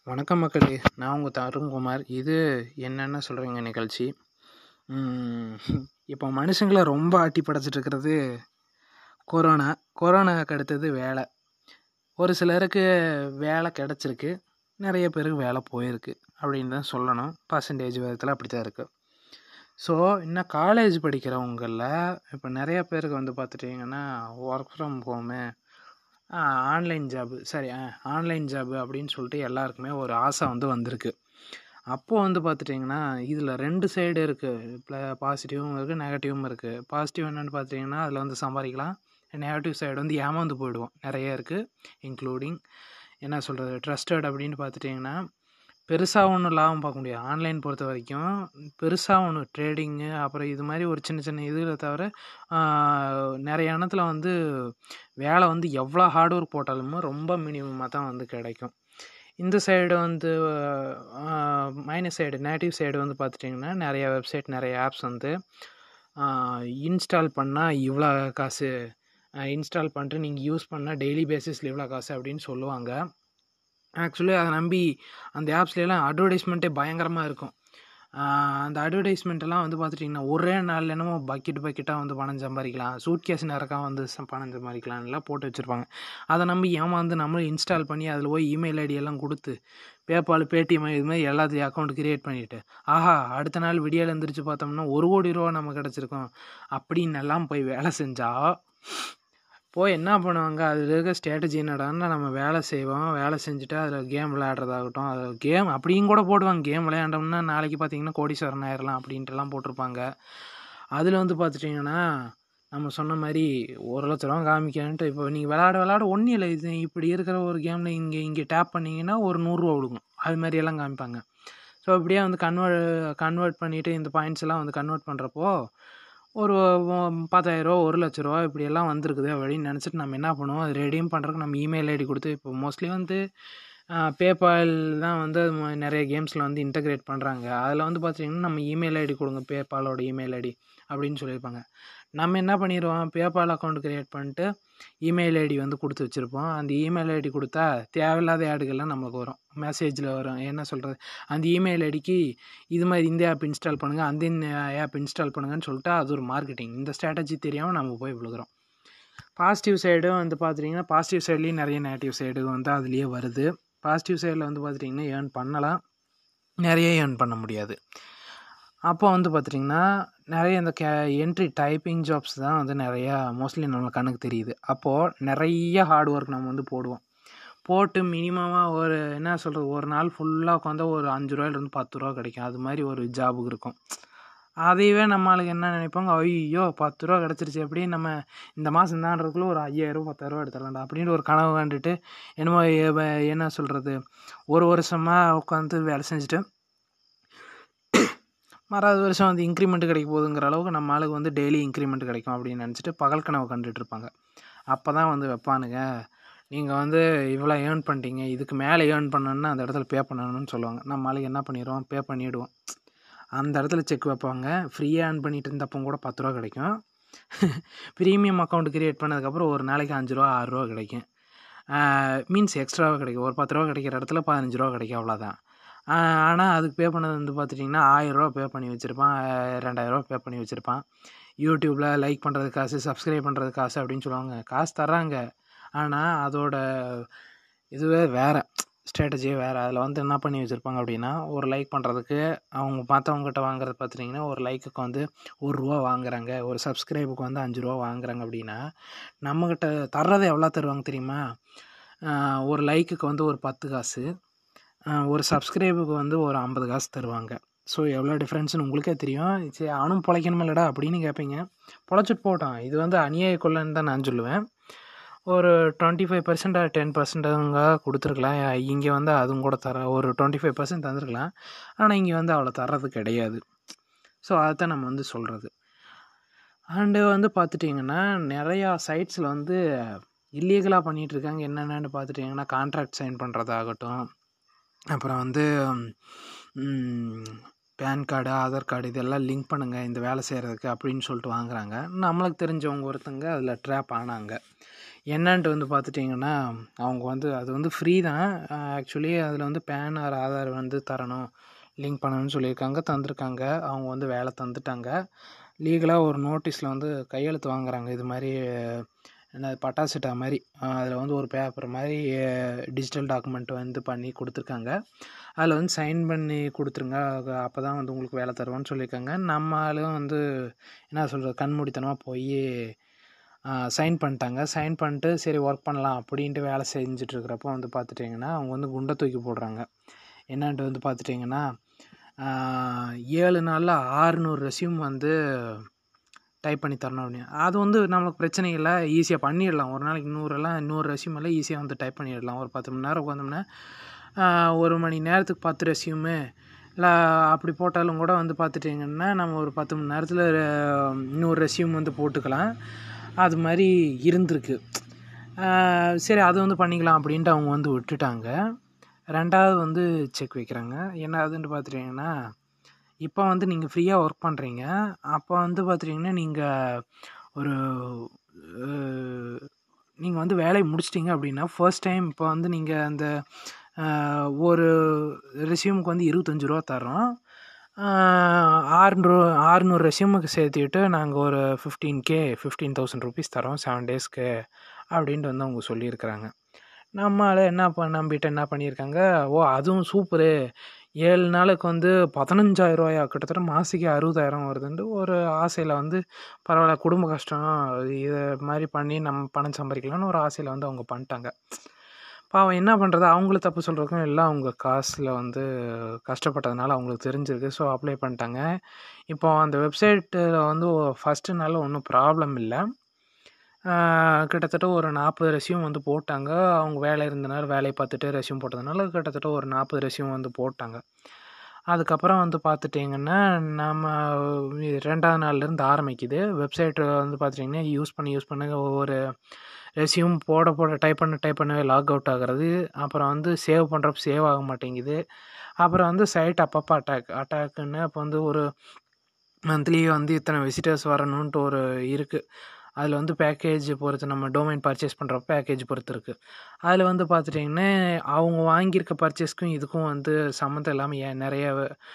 வணக்கம் மக்களே நான் உங்கள் தருண்குமார் இது என்னென்ன சொல்கிறீங்க நிகழ்ச்சி இப்போ மனுஷங்களை ரொம்ப ஆட்டி படைச்சிட்டு இருக்கிறது கொரோனா கொரோனாவுக்கு அடுத்தது வேலை ஒரு சிலருக்கு வேலை கிடச்சிருக்கு நிறைய பேருக்கு வேலை போயிருக்கு அப்படின்னு தான் சொல்லணும் பர்சன்டேஜ் விதத்தில் அப்படி தான் இருக்குது ஸோ இன்னும் காலேஜ் படிக்கிறவங்களில் இப்போ நிறைய பேருக்கு வந்து பார்த்துட்டிங்கன்னா work from home online job சரி ஆன்லைன் ஜாபு அப்படின்னு சொல்லிட்டு எல்லாருக்குமே ஒரு ஆசை வந்து வந்திருக்கு அப்போது வந்து பார்த்துட்டிங்கன்னா இதில் ரெண்டு சைடு இருக்குது ப்ள பாசிட்டிவும் இருக்குது நெகட்டிவும் இருக்குது பாசிட்டிவ் என்னென்னு பார்த்துட்டிங்கன்னா அதில் வந்து சம்பாதிக்கலாம் நெகட்டிவ் சைடு வந்து ஏமாந்து போயிடுவோம் நிறைய இருக்குது இன்க்ளூடிங் என்ன சொல்கிறது ட்ரஸ்டட் அப்படின்னு பார்த்துட்டிங்கன்னா பெருசாக ஒன்றும் லாபம் பார்க்க முடியாது ஆன்லைன் பொறுத்த வரைக்கும் பெருசாக ஒன்று ட்ரேடிங்கு அப்புறம் இது மாதிரி ஒரு சின்ன சின்ன இதில் தவிர நிறைய இடத்துல வந்து வேலை வந்து எவ்வளோ ஹார்ட் ஒர்க் போட்டாலுமே ரொம்ப மினிமமாக தான் வந்து கிடைக்கும் இந்த சைடு வந்து மைனஸ் சைடு நேட்டிவ் சைடு வந்து பார்த்துட்டிங்கன்னா நிறைய வெப்சைட் நிறைய ஆப்ஸ் வந்து இன்ஸ்டால் பண்ணால் இவ்வளோ காசு இன்ஸ்டால் பண்ணிட்டு நீங்கள் யூஸ் பண்ணால் டெய்லி பேசிஸில் இவ்வளோ காசு அப்படின்னு சொல்லுவாங்க ஆக்சுவலி அதை நம்பி அந்த ஆப்ஸ்லாம் அட்வர்டைஸ்மெண்ட்டே பயங்கரமாக இருக்கும் அந்த அட்வர்டைஸ்மெண்ட்டெல்லாம் வந்து பார்த்துட்டிங்கன்னா ஒரே நாளில் என்னமோ பக்கெட் பக்கெட்டாக வந்து பணம் சம்பாதிக்கலாம் சூட் கேஸ் நிறக்கா வந்து பணம் சம்பாதிக்கலாம்லாம் போட்டு வச்சுருப்பாங்க அதை நம்பி ஏமாந்து நம்மளும் இன்ஸ்டால் பண்ணி அதில் போய் இமெயில் ஐடி எல்லாம் கொடுத்து பேபால் பேடிஎம் இது மாதிரி எல்லாத்தையும் அக்கௌண்ட் கிரியேட் பண்ணிவிட்டு ஆஹா அடுத்த நாள் விடியல் எழுந்திரிச்சு பார்த்தோம்னா ஒரு கோடி ரூபா நம்ம கிடச்சிருக்கோம் அப்படின்னு எல்லாம் போய் வேலை செஞ்சால் போய் என்ன பண்ணுவாங்க அதில் இருக்க ஸ்ட்ராட்டஜி என்னடான்னா நம்ம வேலை செய்வோம் வேலை செஞ்சுட்டு அதில் கேம் விளையாடுறதாகட்டும் அது கேம் அப்படியும் கூட போடுவாங்க கேம் விளையாண்டோம்னா நாளைக்கு பார்த்தீங்கன்னா கோடீஸ்வரன் ஆயிடலாம் அப்படின்ட்டுலாம் போட்டிருப்பாங்க அதில் வந்து பார்த்துட்டிங்கன்னா நம்ம சொன்ன மாதிரி ஒரு லட்ச ரூபா காமிக்கன்ட்டு இப்போ நீங்கள் விளாட விளாட ஒன்றும் இல்லை இது இப்படி இருக்கிற ஒரு கேமில் இங்கே இங்கே டேப் பண்ணிங்கன்னா ஒரு நூறுரூவா கொடுக்கும் அது மாதிரியெல்லாம் காமிப்பாங்க ஸோ இப்படியே வந்து கன்வெர்ட் கன்வெர்ட் பண்ணிவிட்டு இந்த பாயிண்ட்ஸ் எல்லாம் வந்து கன்வெர்ட் பண்ணுறப்போ ஒரு பத்தாயிரரூவா ஒரு லட்ச ரூபா இப்படியெல்லாம் வந்திருக்குது அப்படின்னு நினச்சிட்டு நம்ம என்ன பண்ணுவோம் அது ரெடியும் பண்ணுறதுக்கு நம்ம இமெயில் ஐடி கொடுத்து இப்போ மோஸ்ட்லி வந்து பேபால் தான் வந்து நிறைய கேம்ஸில் வந்து இன்டகிரேட் பண்ணுறாங்க அதில் வந்து பார்த்திங்கன்னா நம்ம இமெயில் ஐடி கொடுங்க பேபாலோட இமெயில் ஐடி அப்படின்னு சொல்லியிருப்பாங்க நம்ம என்ன பண்ணிடுவோம் பேபால் அக்கௌண்ட் க்ரியேட் பண்ணிட்டு இமெயில் ஐடி வந்து கொடுத்து வச்சுருப்போம் அந்த இமெயில் ஐடி கொடுத்தா தேவையில்லாத ஆடுகள்லாம் நம்மளுக்கு வரும் மெசேஜில் வரும் என்ன சொல்கிறது அந்த இமெயில் ஐடிக்கு இது மாதிரி இந்த ஆப் இன்ஸ்டால் பண்ணுங்கள் அந்த ஆப் இன்ஸ்டால் பண்ணுங்கன்னு சொல்லிட்டு அது ஒரு மார்க்கெட்டிங் இந்த ஸ்ட்ராட்டஜி தெரியாமல் நம்ம போய் விழுகிறோம் பாசிட்டிவ் சைடும் வந்து பார்த்துட்டிங்கன்னா பாசிட்டிவ் சைட்லேயும் நிறைய நெகட்டிவ் சைடு வந்து அதுலேயே வருது பாசிட்டிவ் சைடில் வந்து பார்த்துட்டிங்கன்னா ஏர்ன் பண்ணலாம் நிறைய ஏர்ன் பண்ண முடியாது அப்போ வந்து பார்த்துட்டிங்கன்னா நிறைய இந்த கே என்ட்ரி டைப்பிங் ஜாப்ஸ் தான் வந்து நிறையா மோஸ்ட்லி நம்மளுக்கு கண்ணுக்கு தெரியுது அப்போது நிறைய ஹார்ட் ஒர்க் நம்ம வந்து போடுவோம் போட்டு மினிமமாக ஒரு என்ன சொல்கிறது ஒரு நாள் ஃபுல்லாக உட்காந்தா ஒரு அஞ்சு ரூபாயிலேருந்து பத்து ரூபா கிடைக்கும் அது மாதிரி ஒரு ஜாபுக்கு இருக்கும் அதையவே நம்மளுக்கு என்ன நினைப்பாங்க ஐயோ பத்து ரூபா கிடச்சிருச்சு எப்படி நம்ம இந்த மாதம் தான்றதுக்குள்ளே ஒரு ஐயாயிரம் பத்தாயிரரூவா எடுத்துடலாம்டா அப்படின்ட்டு ஒரு கனவு கண்டுட்டு என்னமோ என்ன சொல்கிறது ஒரு வருஷமாக உட்காந்து வேலை செஞ்சுட்டு மறாவது வருஷம் வந்து இன்க்ரிமெண்ட் கிடைக்க போகுதுங்கிற அளவுக்கு நம்ம ஆளுக்கு வந்து டெய்லி இன்க்ரிமெண்ட் கிடைக்கும் அப்படின்னு நினச்சிட்டு பகல் கனவு கண்டுட்டு இருப்பாங்க அப்போ தான் வந்து வைப்பானுங்க நீங்கள் வந்து இவ்வளோ ஏர்ன் பண்ணிட்டீங்க இதுக்கு மேலே ஏர்ன் பண்ணணுன்னா அந்த இடத்துல பே பண்ணணும்னு சொல்லுவாங்க நம்ம ஆளுக்கு என்ன பண்ணிடுவோம் பே பண்ணிவிடுவோம் அந்த இடத்துல செக் வைப்பாங்க ஃப்ரீயாக ஏர்ன் பண்ணிட்டு இருந்தப்போ கூட பத்து ரூபா கிடைக்கும் ப்ரீமியம் அக்கௌண்ட் க்ரியேட் பண்ணதுக்கப்புறம் ஒரு நாளைக்கு அஞ்சு ரூபா ஆறு ரூபா கிடைக்கும் மீன்ஸ் எக்ஸ்ட்ராவாக கிடைக்கும் ஒரு பத்து ரூபா கிடைக்கிற இடத்துல பதினஞ்சு ரூபா கிடைக்கும் அவ்வளோதான் ஆனால் அதுக்கு பே பண்ணது வந்து பார்த்துட்டிங்கன்னா ஆயிரரூவா பே பண்ணி வச்சுருப்பான் ரெண்டாயிரரூவா பே பண்ணி வச்சுருப்பான் யூடியூப்பில் லைக் பண்ணுறது காசு சப்ஸ்கிரைப் பண்ணுறது காசு அப்படின்னு சொல்லுவாங்க காசு தர்றாங்க ஆனால் அதோட இதுவே வேறு ஸ்ட்ராட்டஜியே வேறு அதில் வந்து என்ன பண்ணி வச்சுருப்பாங்க அப்படின்னா ஒரு லைக் பண்ணுறதுக்கு அவங்க மற்றவங்ககிட்ட வாங்குறது பார்த்துட்டிங்கன்னா ஒரு லைக்குக்கு வந்து ஒரு ரூபா வாங்குறாங்க ஒரு சப்ஸ்கிரைபுக்கு வந்து அஞ்சு ரூபா வாங்குறாங்க அப்படின்னா நம்மக்கிட்ட தர்றதை எவ்வளோ தருவாங்க தெரியுமா ஒரு லைக்குக்கு வந்து ஒரு பத்து காசு ஒரு சப்ஸ்கிரைபுக்கு வந்து ஒரு ஐம்பது காசு தருவாங்க ஸோ எவ்வளோ டிஃப்ரென்ஸ்னு உங்களுக்கே தெரியும் சரி அவனும் பிழைக்கணும் இல்லடா அப்படின்னு கேட்பீங்க பொழைச்சிட்டு போட்டான் இது வந்து அநியாய கொள்ளன்னு தான் நான் சொல்லுவேன் ஒரு டுவெண்ட்டி ஃபைவ் பர்சன்ட் டென் பர்சன்ட்டுங்க கொடுத்துருக்கலாம் இங்கே வந்து அதுவும் கூட தர ஒரு டுவெண்ட்டி ஃபைவ் பர்சன்ட் தந்துருக்கலாம் ஆனால் இங்கே வந்து அவ்வளோ தர்றது கிடையாது ஸோ அதைத்தான் நம்ம வந்து சொல்கிறது அண்டு வந்து பார்த்துட்டிங்கன்னா நிறையா சைட்ஸில் வந்து இல்லீகலாக பண்ணிகிட்ருக்காங்க என்னென்னு பார்த்துட்டிங்கன்னா கான்ட்ராக்ட் சைன் பண்ணுறதாகட்டும் அப்புறம் வந்து பேன் கார்டு ஆதார் கார்டு இதெல்லாம் லிங்க் பண்ணுங்கள் இந்த வேலை செய்கிறதுக்கு அப்படின்னு சொல்லிட்டு வாங்குறாங்க நம்மளுக்கு தெரிஞ்சவங்க ஒருத்தங்க அதில் ட்ராப் ஆனாங்க என்னன்ட்டு வந்து பார்த்துட்டிங்கன்னா அவங்க வந்து அது வந்து ஃப்ரீ தான் ஆக்சுவலி அதில் வந்து பேன் ஆர் ஆதார் வந்து தரணும் லிங்க் பண்ணணும்னு சொல்லியிருக்காங்க தந்திருக்காங்க அவங்க வந்து வேலை தந்துட்டாங்க லீகலாக ஒரு நோட்டீஸில் வந்து கையெழுத்து வாங்குறாங்க இது மாதிரி என்ன பட்டாசிட்டா மாதிரி அதில் வந்து ஒரு பேப்பர் மாதிரி டிஜிட்டல் டாக்குமெண்ட் வந்து பண்ணி கொடுத்துருக்காங்க அதில் வந்து சைன் பண்ணி கொடுத்துருங்க அப்போ தான் வந்து உங்களுக்கு வேலை தருவோம்னு சொல்லியிருக்காங்க நம்ம ஆளும் வந்து என்ன சொல்கிறது கண்மூடித்தனமாக போய் சைன் பண்ணிட்டாங்க சைன் பண்ணிட்டு சரி ஒர்க் பண்ணலாம் அப்படின்ட்டு வேலை செஞ்சிட்ருக்கிறப்போ வந்து பார்த்துட்டிங்கன்னா அவங்க வந்து குண்டை தூக்கி போடுறாங்க என்னான்ட்டு வந்து பார்த்துட்டிங்கன்னா ஏழு நாளில் ஆறுநூறு ரெஸ்யூம் வந்து டைப் பண்ணி தரணும் அப்படின்னு அது வந்து நம்மளுக்கு பிரச்சனை இல்லை ஈஸியாக பண்ணிடலாம் ஒரு நாளைக்கு நூறெல்லாம் நூறு ரெஸ்யூம் எல்லாம் ஈஸியாக வந்து டைப் பண்ணிடலாம் ஒரு பத்து மணி நேரம் உட்காந்தோம்னா ஒரு மணி நேரத்துக்கு பத்து ரெஸ்யூமு இல்லை அப்படி போட்டாலும் கூட வந்து பார்த்துட்டிங்கன்னா நம்ம ஒரு பத்து மணி நேரத்தில் நூறு ரெஸ்யூம் வந்து போட்டுக்கலாம் அது மாதிரி இருந்திருக்கு சரி அது வந்து பண்ணிக்கலாம் அப்படின்ட்டு அவங்க வந்து விட்டுட்டாங்க ரெண்டாவது வந்து செக் வைக்கிறாங்க என்ன அதுன்ட்டு பார்த்துட்டிங்கன்னா இப்போ வந்து நீங்கள் ஃப்ரீயாக ஒர்க் பண்ணுறீங்க அப்போ வந்து பார்த்துட்டிங்கன்னா நீங்கள் ஒரு நீங்கள் வந்து வேலையை முடிச்சிட்டிங்க அப்படின்னா ஃபர்ஸ்ட் டைம் இப்போ வந்து நீங்கள் அந்த ஒரு ரெஸ்யூமுக்கு வந்து இருபத்தஞ்சி ரூபா தரோம் ஆறுநூறு ஆறுநூறு ரெஸ்யூமுக்கு சேர்த்துக்கிட்டு நாங்கள் ஒரு fifteen K fifteen thousand rupees தரோம் செவன் டேஸ்க்கு அப்படின்ட்டு வந்து அவங்க சொல்லியிருக்கிறாங்க நம்மளால் என்ன பண்ண நம்பிட்டு என்ன பண்ணியிருக்காங்க ஓ அதுவும் சூப்பரு ஏழு நாளுக்கு வந்து பதினஞ்சாயிரம் ரூபாயா கிட்டத்தட்ட மாசிக்கு அறுபதாயிரம் வருதுன்ட்டு ஒரு ஆசையில் வந்து பரவாயில்ல குடும்ப கஷ்டம் இதை மாதிரி பண்ணி நம்ம பணம் சம்பாதிக்கலாம்னு ஒரு ஆசையில் வந்து அவங்க பண்ணிட்டாங்க பாவம் என்ன பண்ணுறது அவங்கள தப்பு சொல்கிறதுக்கும் எல்லாம் அவங்க காசில் வந்து கஷ்டப்பட்டதுனால அவங்களுக்கு தெரிஞ்சிருக்கு ஸோ அப்ளை பண்ணிட்டாங்க இப்போ அந்த வெப்சைட்டில் வந்து ஃபஸ்ட்டு நாள் ஒன்றும் ப்ராப்ளம் இல்லை கிட்டத்தட்ட ஒரு நாற்பது ரெஸ்யூம் வந்து போட்டாங்க அவங்க வேலை இருந்தனால வேலையை பார்த்துட்டு ரெஸ்யூம் போட்டதுனால கிட்டத்தட்ட ஒரு நாற்பது ரெஸ்யூம் வந்து போட்டாங்க அதுக்கப்புறம் வந்து பார்த்துட்டிங்கன்னா நம்ம ரெண்டாவது நாள்லேருந்து ஆரம்பிக்குது வெப்சைட் வந்து பார்த்துட்டிங்கன்னா யூஸ் பண்ணி யூஸ் பண்ண ஒவ்வொரு ரெஸ்யூம் போட போட டைப் பண்ண டைப் பண்ணவே லாக் அவுட் ஆகிறது அப்புறம் வந்து சேவ் பண்ணுறப்ப சேவ் ஆக மாட்டேங்குது அப்புறம் வந்து சைட் அப்பப்போ அட்டாக் அட்டாக்குன்னு அப்போ வந்து ஒரு மந்த்லி வந்து இத்தனை விசிட்டர்ஸ் வரணுன்ட்டு ஒரு இருக்குது அதில் வந்து பேக்கேஜ் பொறுத்து நம்ம டொமைன் பர்ச்சேஸ் பண்ணுறப்ப பேக்கேஜ் பொறுத்து இருக்குது அதில் வந்து பார்த்துட்டிங்கன்னா அவங்க வாங்கியிருக்க பர்ச்சேஸ்க்கும் இதுக்கும் வந்து சம்மந்தம் இல்லாமல் ஏன் நிறைய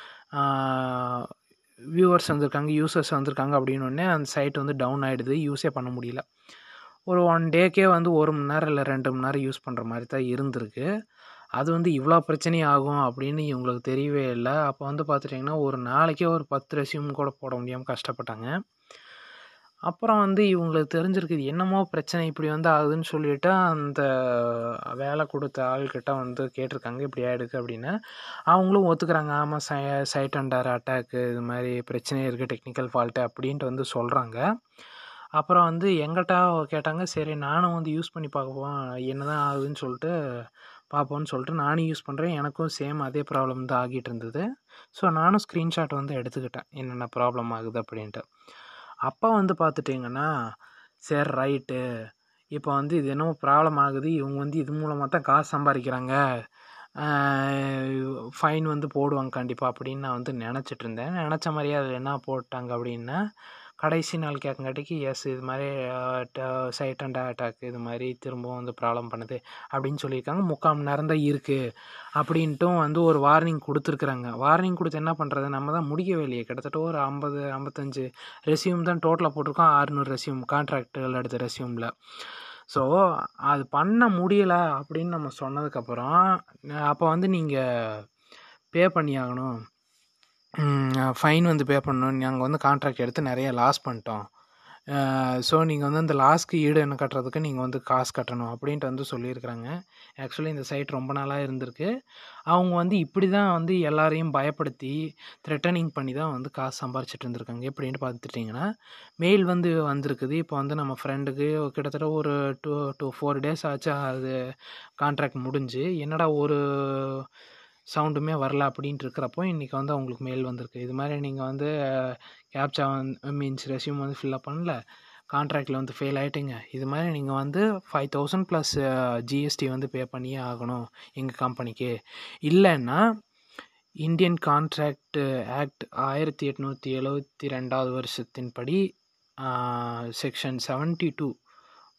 வியூவர்ஸ் வந்திருக்காங்க யூசர்ஸ் வந்திருக்காங்க அப்படின்னு உடனே அந்த சைட் வந்து டவுன் ஆகிடுது யூஸே பண்ண முடியல ஒரு ஒன் டேக்கே வந்து ஒரு மணி நேரம் இல்லை ரெண்டு மணி நேரம் யூஸ் பண்ணுற மாதிரி தான் இருந்திருக்கு அது வந்து இவ்வளோ பிரச்சனை ஆகும் அப்படின்னு இவங்களுக்கு தெரியவே இல்லை அப்போ வந்து பார்த்துட்டிங்கன்னா ஒரு நாளைக்கே ஒரு பத்து ரெஸ்யூம் கூட போட முடியாமல் கஷ்டப்பட்டாங்க அப்புறம் வந்து இவங்களுக்கு தெரிஞ்சிருக்குது என்னமோ பிரச்சனை இப்படி வந்து ஆகுதுன்னு சொல்லிட்டு அந்த வேலை கொடுத்த ஆள்கிட்ட வந்து கேட்டிருக்காங்க இப்படி ஆகிடுக்கு அப்படின்னு அவங்களும் ஒத்துக்கிறாங்க ஆமாம் சை சைட் அண்டர் அட்டாக்கு இது மாதிரி பிரச்சனை இருக்குது டெக்னிக்கல் ஃபால்ட்டு அப்படின்ட்டு வந்து சொல்கிறாங்க அப்புறம் வந்து எங்கிட்ட கேட்டாங்க சரி நானும் வந்து யூஸ் பண்ணி பார்ப்போம் என்ன தான் ஆகுதுன்னு சொல்லிட்டு பார்ப்போம்னு சொல்லிட்டு நானும் யூஸ் பண்ணுறேன் எனக்கும் சேம் அதே ப்ராப்ளம் தான் ஆகிட்டு இருந்தது ஸோ நானும் ஸ்க்ரீன்ஷாட் வந்து எடுத்துக்கிட்டேன் என்னென்ன ப்ராப்ளம் ஆகுது அப்படின்ட்டு அப்போ வந்து பார்த்துட்டிங்கன்னா சரி ரைட்டு இப்போ வந்து இது என்னமோ ப்ராப்ளம் ஆகுது இவங்க வந்து இது மூலமாக தான் காசு சம்பாதிக்கிறாங்க ஃபைன் வந்து போடுவாங்க கண்டிப்பாக அப்படின்னு நான் வந்து நினச்சிட்டு இருந்தேன் நினச்ச மாதிரியே அது என்ன போட்டாங்க அப்படின்னா கடைசி நாள் கேட்கங்காட்டிக்கு எஸ் இது மாதிரி சைட் அண்ட் அட்டாக் இது மாதிரி திரும்பவும் வந்து ப்ராப்ளம் பண்ணுது அப்படின்னு சொல்லியிருக்காங்க முக்கால் மணி நேரம் தான் இருக்குது அப்படின்ட்டும் வந்து ஒரு வார்னிங் கொடுத்துருக்குறாங்க வார்னிங் கொடுத்து என்ன பண்ணுறது நம்ம தான் முடிக்கவே இல்லையே கிட்டத்தட்ட ஒரு ஐம்பது ஐம்பத்தஞ்சு ரெஸ்யூம் தான் டோட்டலாக போட்டிருக்கோம் ஆறுநூறு ரெஸ்யூம் கான்ட்ராக்டுகள் எடுத்த ரெஸ்யூமில் ஸோ அது பண்ண முடியலை அப்படின்னு நம்ம சொன்னதுக்கப்புறம் அப்போ வந்து நீங்கள் பே பண்ணி ஆகணும் ஃபைன் வந்து பே பண்ணணும் நாங்கள் வந்து கான்ட்ராக்ட் எடுத்து நிறைய லாஸ் பண்ணிட்டோம் ஸோ நீங்கள் வந்து அந்த லாஸ்க்கு ஈடு என்ன கட்டுறதுக்கு நீங்கள் வந்து காசு கட்டணும் அப்படின்ட்டு வந்து சொல்லியிருக்கிறாங்க ஆக்சுவலி இந்த சைட் ரொம்ப நாளாக இருந்திருக்கு அவங்க வந்து இப்படி தான் வந்து எல்லாரையும் பயப்படுத்தி த்ரெட்டனிங் பண்ணி தான் வந்து காசு சம்பாரிச்சிட்டு இருந்திருக்காங்க எப்படின்ட்டு பார்த்துட்டிங்கன்னா மெயில் வந்து வந்திருக்குது இப்போ வந்து நம்ம ஃப்ரெண்டுக்கு கிட்டத்தட்ட ஒரு டூ டூ ஃபோர் டேஸ் ஆச்சு அது கான்ட்ராக்ட் முடிஞ்சு என்னடா ஒரு சவுண்டுமே வரல அப்படின்ட்டு இருக்கிறப்போ இன்றைக்கி வந்து அவங்களுக்கு மெயில் வந்திருக்கு இது மாதிரி நீங்கள் வந்து கேப்சா வந்து மீன்ஸ் ரெஸ்யூம் வந்து ஃபில்லப் பண்ணல கான்ட்ராக்டில் வந்து ஃபெயில் ஆகிட்டீங்க இது மாதிரி நீங்கள் வந்து ஃபைவ் தௌசண்ட் ப்ளஸ் ஜிஎஸ்டி வந்து பே பண்ணியே ஆகணும் எங்கள் கம்பெனிக்கு இல்லைன்னா இந்தியன் கான்ட்ராக்ட் ஆக்ட் ஆயிரத்தி எட்நூற்றி எழுபத்தி ரெண்டாவது வருஷத்தின்படி செக்ஷன் செவன்ட்டி டூ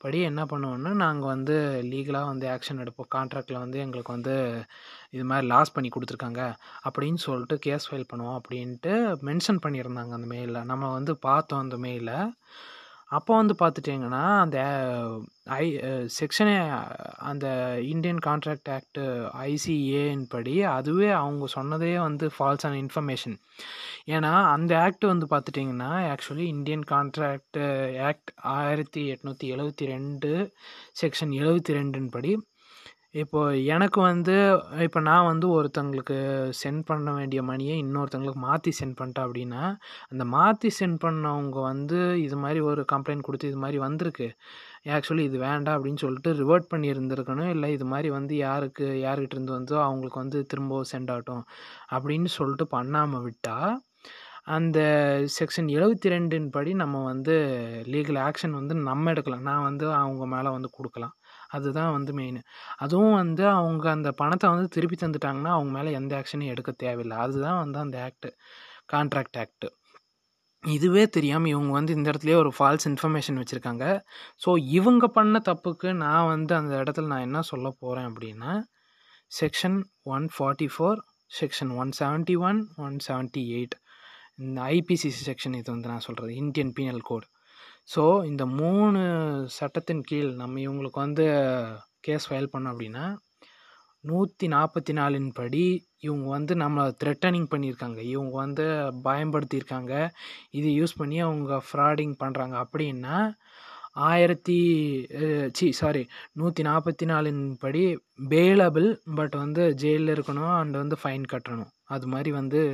படி என்ன பண்ணுவோன்னா நாங்கள் வந்து லீகலாக வந்து ஆக்ஷன் எடுப்போம் கான்ட்ராக்டில் வந்து எங்களுக்கு வந்து இது மாதிரி லாஸ் பண்ணி கொடுத்துருக்காங்க அப்படின்னு சொல்லிட்டு கேஸ் ஃபைல் பண்ணுவோம் அப்படின்ட்டு மென்ஷன் பண்ணியிருந்தாங்க அந்த மெயிலில் நம்ம வந்து பார்த்தோம் அந்த மெயிலை அப்போ வந்து பார்த்துட்டிங்கன்னா அந்த ஐ செக்ஷனே அந்த இந்தியன் கான்ட்ராக்ட் ஆக்ட் ஐசிஏன் படி அதுவே அவங்க சொன்னதே வந்து ஃபால்ஸான இன்ஃபர்மேஷன் ஏன்னா அந்த ஆக்ட் வந்து பார்த்துட்டிங்கன்னா ஆக்சுவலி இந்தியன் கான்ட்ராக்ட் ஆக்ட் ஆயிரத்தி எட்நூற்றி எழுவத்தி ரெண்டு செக்ஷன் எழுவத்தி ரெண்டின் படி இப்போ எனக்கு வந்து இப்போ நான் வந்து ஒருத்தங்களுக்கு சென்ட் பண்ண வேண்டிய மணியை இன்னொருத்தங்களுக்கு மாற்றி சென்ட் பண்ணிட்டேன் அப்படின்னா அந்த மாற்றி சென்ட் பண்ணவங்க வந்து இது மாதிரி ஒரு கம்ப்ளைண்ட் கொடுத்து இது மாதிரி வந்திருக்கு ஆக்சுவலி இது வேண்டாம் அப்படின்னு சொல்லிட்டு ரிவர்ட் பண்ணி இருந்திருக்கணும் இல்லை இது மாதிரி வந்து யாருக்கு யார்கிட்ட இருந்து வந்தோ அவங்களுக்கு வந்து திரும்ப சென்ட் ஆகட்டும் அப்படின்னு சொல்லிட்டு பண்ணாமல் விட்டால் அந்த செக்ஷன் எழுபத்தி ரெண்டின் படி நம்ம வந்து லீகல் ஆக்ஷன் வந்து நம்ம எடுக்கலாம் நான் வந்து அவங்க மேலே வந்து கொடுக்கலாம் அதுதான் வந்து மெயின் அதுவும் வந்து அவங்க அந்த பணத்தை வந்து திருப்பி தந்துட்டாங்கன்னா அவங்க மேலே எந்த ஆக்ஷனும் எடுக்க தேவையில்லை அதுதான் வந்து அந்த ஆக்ட்டு கான்ட்ராக்ட் ஆக்ட்டு இதுவே தெரியாமல் இவங்க வந்து இந்த இடத்துலயே ஒரு ஃபால்ஸ் இன்ஃபர்மேஷன் வச்சுருக்காங்க ஸோ இவங்க பண்ண தப்புக்கு நான் வந்து அந்த இடத்துல நான் என்ன சொல்ல போகிறேன் அப்படின்னா section one forty four section one seventy one one seventy eight இந்த ஐபிசிசி செக்ஷன் இது வந்து நான் சொல்கிறது இந்தியன் பீனல் கோட் ஸோ இந்த மூணு சட்டத்தின் கீழ் நம்ம இவங்களுக்கு வந்து கேஸ் ஃபைல் பண்ணோம் அப்படின்னா நூற்றி நாற்பத்தி நாலின் படி இவங்க வந்து நம்மளை த்ரெட்டனிங் பண்ணியிருக்காங்க இவங்க வந்து பயன்படுத்தியிருக்காங்க இது யூஸ் பண்ணி அவங்க ஃப்ராடிங் பண்ணுறாங்க அப்படின்னா ஆயிரத்தி சி சாரி நூற்றி நாற்பத்தி நாலின் படி பேலபிள் பட் வந்து ஜெயிலில் இருக்கணும் அண்ட் வந்து ஃபைன் கட்டணும் அது மாதிரி வந்து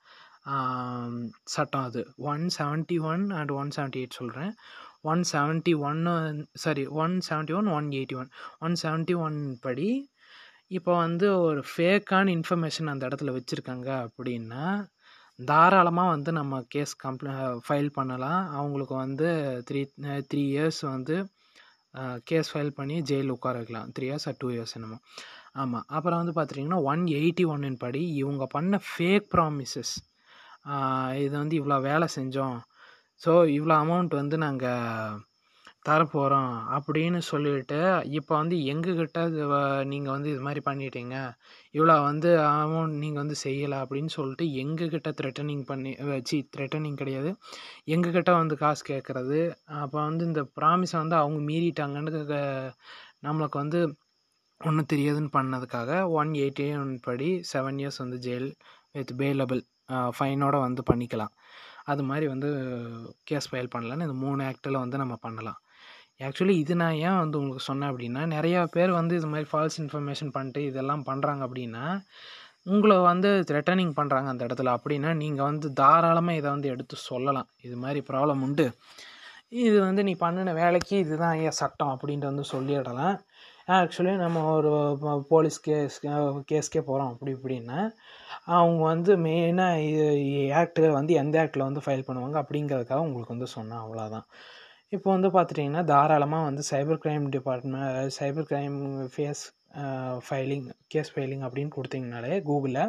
சட்டம் அது one seventy one and one seventy eight சொல்கிறேன் ஒன் செவன்ட்டி ஒன்று sorry one seventy one one eighty one one seventy one படி இப்போ வந்து ஒரு ஃபேக்கான இன்ஃபர்மேஷன் அந்த இடத்துல வச்சுருக்காங்க அப்படின்னா தாராளமாக வந்து நம்ம கேஸ் கம்ப்ளை ஃபைல் பண்ணலாம் அவங்களுக்கு வந்து த்ரீ த்ரீ இயர்ஸ் வந்து கேஸ் ஃபைல் பண்ணி ஜெயில் உட்கார வைக்கலாம் three years or two years என்னமோ ஆமாம் அப்புறம் வந்து பார்த்துட்டிங்கன்னா ஒன் எயிட்டி ஒன்னின் படி இவங்க பண்ண ஃபேக் ப்ராமிசஸ் இது வந்து இவ்வளோ வேலை செஞ்சோம் ஸோ இவ்வளோ அமௌண்ட் வந்து நாங்கள் தரப்போகிறோம் அப்படின்னு சொல்லிட்டு இப்போ வந்து எங்ககிட்ட நீங்கள் வந்து இது மாதிரி பண்ணிட்டீங்க இவ்வளோ வந்து அமௌண்ட் நீங்கள் வந்து செய்யலை அப்படின்னு சொல்லிட்டு எங்ககிட்ட த்ரெட்டனிங் பண்ணி சி த்ரெட்டனிங் கிடையாது எங்ககிட்ட வந்து காசு கேட்குறது அப்போ வந்து இந்த ப்ராமிஸை வந்து அவங்க மீறிட்டாங்கன்னு நம்மளுக்கு வந்து ஒன்றும் தெரியாதுன்னு பண்ணதுக்காக ஒன் எயிட்டி ஒன் படி செவன் இயர்ஸ் வந்து ஜெயில் வித் பேலபிள் ஃபைனோட வந்து பண்ணிக்கலாம் அது மாதிரி வந்து கேஸ் ஃபைல் பண்ணலான்னு இந்த மூணு ஆக்டில் வந்து நம்ம பண்ணலாம் ஆக்சுவலி இது நான் ஏன் வந்து உங்களுக்கு சொன்னேன் அப்படின்னா நிறையா பேர் வந்து இது மாதிரி ஃபால்ஸ் இன்ஃபர்மேஷன் பண்ணிட்டு இதெல்லாம் பண்ணுறாங்க அப்படின்னா உங்களை வந்து த்ரெட்டனிங் பண்ணுறாங்க அந்த இடத்துல அப்படின்னா நீங்கள் வந்து தாராளமாக இதை வந்து எடுத்து சொல்லலாம் இது மாதிரி ப்ராப்ளம் உண்டு இது வந்து நீ பண்ணின வேலைக்கு இதுதான் ஏன் சட்டம் அப்படின்ட்டு வந்து சொல்லிடலாம் ஆக்சுவலி நம்ம ஒரு போலீஸ் கேஸ் கேஸ்க்கே போகிறோம் அப்படி இப்படின்னா அவங்க வந்து மெயினாக இது ஆக்ட்டு வந்து எந்த ஆக்டில் வந்து ஃபைல் பண்ணுவாங்க அப்படிங்கிறதுக்காக உங்களுக்கு வந்து சொன்னேன் அவ்வளோதான் இப்போ வந்து பார்த்துட்டிங்கன்னா தாராளமாக வந்து cyber crime department cyber crime face filing case filing அப்படின்னு கொடுத்தீங்கனாலே கூகுளில்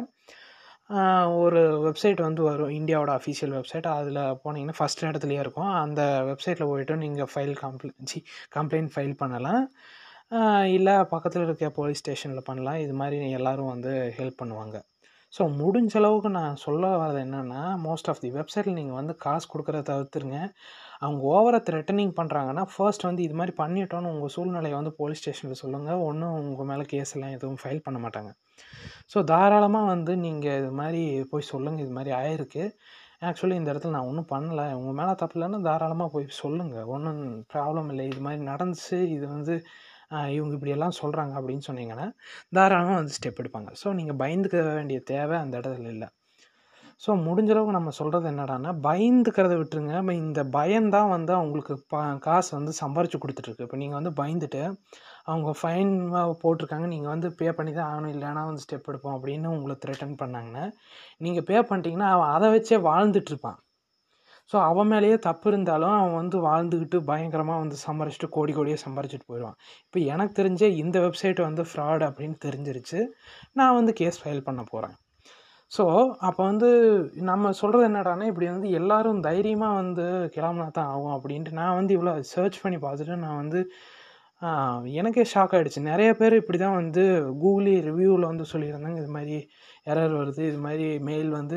ஒரு வெப்சைட் வந்து வரும் இந்தியாவோட அஃபீஷியல் வெப்சைட் அதில் போனீங்கன்னா ஃபஸ்ட் இடத்துலையே இருக்கும் அந்த வெப்சைட்டில் போய்ட்டு நீங்கள் file complaint C complaint file பண்ணலாம் இல்லை பக்கத்தில் இருக்க போலீஸ் ஸ்டேஷனில் பண்ணலாம் இது மாதிரி எல்லோரும் வந்து ஹெல்ப் பண்ணுவாங்க ஸோ முடிஞ்ச அளவுக்கு நான் சொல்ல வர்றது என்னென்னா மோஸ்ட் ஆஃப் தி வெப்சைட்டில் நீங்கள் வந்து காசு கொடுக்குறத தவிர்த்துருங்க அவங்க ஓவராக த்ரெட்டனிங் பண்ணுறாங்கன்னா ஃபர்ஸ்ட் வந்து இது மாதிரி பண்ணிட்டோன்னு உங்கள் சூழ்நிலையை வந்து போலீஸ் ஸ்டேஷனில் சொல்லுங்கள் ஒன்றும் உங்கள் மேலே கேஸ் எல்லாம் எதுவும் ஃபைல் பண்ண மாட்டாங்க ஸோ தாராளமாக வந்து நீங்கள் இது மாதிரி போய் சொல்லுங்கள் இது மாதிரி ஆயிருக்கு ஆக்சுவலி இந்த இடத்துல நான் ஒன்றும் பண்ணலை உங்கள் மேலே தப்பு இல்லைன்னா தாராளமாக போய் சொல்லுங்கள் ஒன்றும் ப்ராப்ளம் இல்லை இது மாதிரி நடந்துச்சு இது வந்து இவங்க இப்படியெல்லாம் சொல்கிறாங்க அப்படின்னு சொன்னீங்கன்னா தாராளமாக வந்து ஸ்டெப் எடுப்பாங்க ஸோ நீங்கள் பயந்துக்க வேண்டிய தேவை அந்த இடத்துல இல்லை ஸோ முடிஞ்ச அளவுக்கு நம்ம சொல்கிறது என்னடான்னா பயந்துக்கிறத விட்டுருங்க இந்த பயம்தான் வந்து அவங்களுக்கு பா காசு வந்து சம்பாரித்து கொடுத்துட்ருக்கு இப்போ நீங்கள் வந்து பயந்துட்டு அவங்க ஃபைன் போட்டிருக்காங்க நீங்கள் வந்து பே பண்ணி தான் ஆகணும் இல்லைனா வந்து ஸ்டெப் எடுப்போம் அப்படின்னு உங்களை த்ரெட்டன் பண்ணாங்கன்னா நீங்கள் பே பண்ணிட்டீங்கன்னா அவன் அதை வச்சே வாழ்ந்துட்டுருப்பான் ஸோ அவன் மேலேயே தப்பு இருந்தாலும் அவன் வந்து வாழ்ந்துக்கிட்டு பயங்கரமாக வந்து சம்பாரிச்சிட்டு கோடி கோடியே சம்பாரிச்சிட்டு போயிடுவான் இப்போ எனக்கு தெரிஞ்ச இந்த வெப்சைட் வந்து ஃப்ராட் அப்படின்னு தெரிஞ்சிருச்சு நான் வந்து கேஸ் ஃபைல் பண்ண போகிறேன் ஸோ அப்போ வந்து நம்ம சொல்கிறது என்னடான்னா இப்படி வந்து எல்லோரும் தைரியமாக வந்து கிளம்புனா தான் ஆகும் அப்படின்ட்டு நான் வந்து இவ்வளோ சர்ச் பண்ணி பார்த்துட்டு நான் வந்து எனக்கே ஷாக் ஆகிடுச்சு நிறைய பேர் இப்படி தான் வந்து கூகுளி ரிவ்யூவில் வந்து சொல்லியிருந்தாங்க இது மாதிரி எரர் வருது இது மாதிரி மெயில் வந்து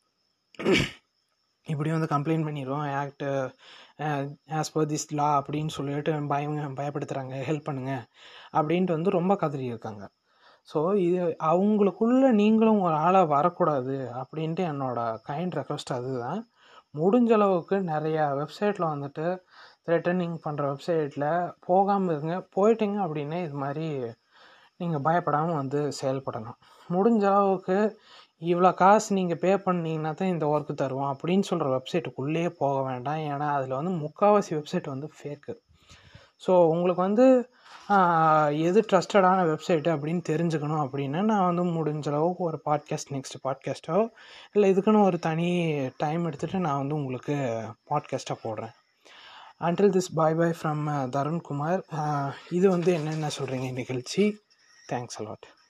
இப்படி வந்து கம்ப்ளைண்ட் பண்ணிடுவோம் act as per this law அப்படின்னு சொல்லிட்டு பயம் பயப்படுத்துகிறாங்க ஹெல்ப் பண்ணுங்கள் அப்படின்ட்டு வந்து ரொம்ப கதறி இருக்காங்க ஸோ இது அவங்களுக்குள்ள நீங்களும் ஒரு ஆளாக வரக்கூடாது அப்படின்ட்டு என்னோட கைண்ட் ரெக்வஸ்ட் அதுதான் முடிஞ்ச அளவுக்கு நிறையா வெப்சைட்டில் வந்துட்டு த்ரெட்டனிங் பண்ணுற வெப்சைட்டில் போகாமல் இருங்க போயிட்டீங்க அப்படின்னா இது மாதிரி நீங்கள் பயப்படாமல் வந்து செயல்படணும் முடிஞ்ச அளவுக்கு இவ்வளோ காசு நீங்கள் பே பண்ணீங்கன்னா தான் இந்த ஒர்க்கு தருவோம் அப்படின்னு சொல்கிற வெப்சைட்டுக்குள்ளேயே போக வேண்டாம் ஏன்னா அதில் வந்து முக்கால்வாசி வெப்சைட் வந்து ஃபேக்கு ஸோ உங்களுக்கு வந்து ஆஹ், எது ட்ரஸ்டடான வெப்சைட்டு அப்படின்னு தெரிஞ்சுக்கணும் அப்படின்னா நான் வந்து முடிஞ்ச அளவுக்கு ஒரு பாட்காஸ்ட் நெக்ஸ்ட் பாட்காஸ்ட்டோ இல்லை இதுக்குன்னு ஒரு தனி டைம் எடுத்துகிட்டு நான் வந்து உங்களுக்கு பாட்காஸ்ட்டாக போடுறேன் until this bye bye from Tarunkumar இது வந்து என்னென்ன சொல்கிறீங்க நிகழ்ச்சி தேங்க்ஸ் அலாட்